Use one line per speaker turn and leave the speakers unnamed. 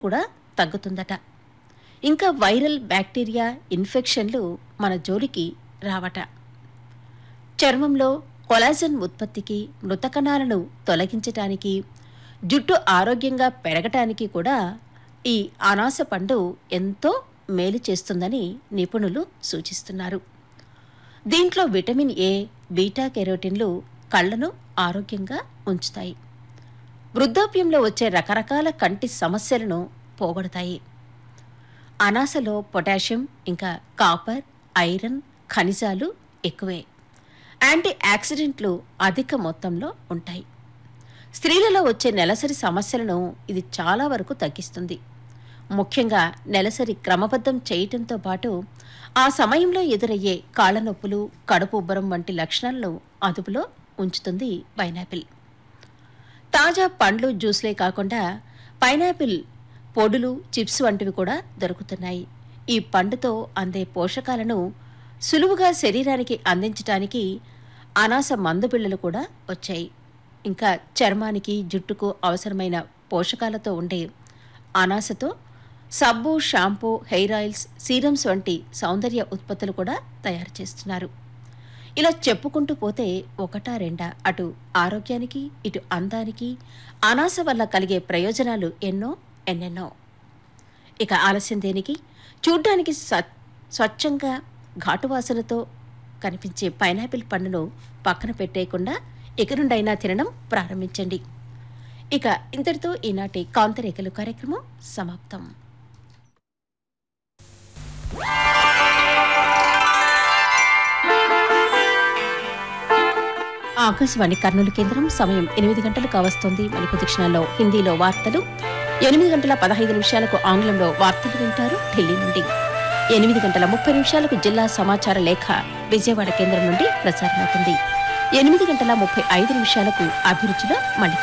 కూడా తగ్గుతుందట ఇంకా వైరల్ బ్యాక్టీరియా ఇన్ఫెక్షన్లు మన జోలికి రావట చర్మంలో కొలాజన్ ఉత్పత్తికి మృతకణాలను తొలగించటానికి జుట్టు ఆరోగ్యంగా పెరగటానికి కూడా ఈ అనాస పండు ఎంతో మేలు చేస్తుందని నిపుణులు సూచిస్తున్నారు దీంట్లో విటమిన్ ఏ బీటా కెరోటిన్లు కళ్ళను ఆరోగ్యంగా ఉంచుతాయి వృద్ధాప్యంలో వచ్చే రకరకాల కంటి సమస్యలను పోగొడతాయి అనాసలో పొటాషియం ఇంకా కాపర్ ఐరన్ ఖనిజాలు ఎక్కువే యాంటీ ఆక్సిడెంట్లు అధిక మొత్తంలో ఉంటాయి స్త్రీలలో వచ్చే నెలసరి సమస్యలను ఇది చాలా వరకు తగ్గిస్తుంది ముఖ్యంగా నెలసరి క్రమబద్ధం చేయటంతో పాటు ఆ సమయంలో ఎదురయ్యే కాళ్ళ నొప్పులు కడుపు ఉబ్బరం వంటి లక్షణాలను అదుపులో ఉంచుతుంది పైనాపిల్ తాజా పండ్లు జ్యూస్లే కాకుండా పైనాపిల్ పొడులు చిప్స్ వంటివి కూడా దొరుకుతున్నాయి ఈ పండుతో అందే పోషకాలను సులువుగా శరీరానికి అందించటానికి అనాస మందు బిళ్ళలు కూడా వచ్చాయి ఇంకా చర్మానికి జుట్టుకు అవసరమైన పోషకాలతో ఉండే అనాసతో సబ్బు షాంపూ హెయిర్ ఆయిల్స్ సీరమ్స్ వంటి సౌందర్య ఉత్పత్తులు కూడా తయారు చేస్తున్నారు ఇలా చెప్పుకుంటూ పోతే ఒకటా రెండా అటు ఆరోగ్యానికి ఇటు అందానికి అనాస వల్ల కలిగే ప్రయోజనాలు ఎన్నో ఎన్నెన్నో ఇక ఆలస్యం దేనికి చూడ్డానికి స్వ- స్వచ్ఛంగా ఘాటు వాసనతో కనిపించే పైనాపిల్ పండును పక్కన పెట్టేయకుండా ఇక నుండైనా తినడం ప్రారంభించండి ఇక ఇంతటితో ఈనాటి కాంతరేఖలు కార్యక్రమం సమాప్తం ఆకాశవాణి కర్నూలు కేంద్రం సమయం ఎనిమిది గంటలు కావస్తోంది మరికొద్ది క్షణాల్లో హిందీలో వార్తలు ఎనిమిది గంటల పదహైదు నిమిషాలకు ఆంగ్లంలో వార్తలు వింటారు ఢిల్లీ నుండి ఎనిమిది గంటల ముప్పై నిమిషాలకు జిల్లా సమాచార లేఖ విజయవాడ కేంద్రం నుండి ప్రసారమవుతుంది ఎనిమిది గంటల ముప్పై ఐదు నిమిషాలకు అభిరుచిలో మళ్ళీ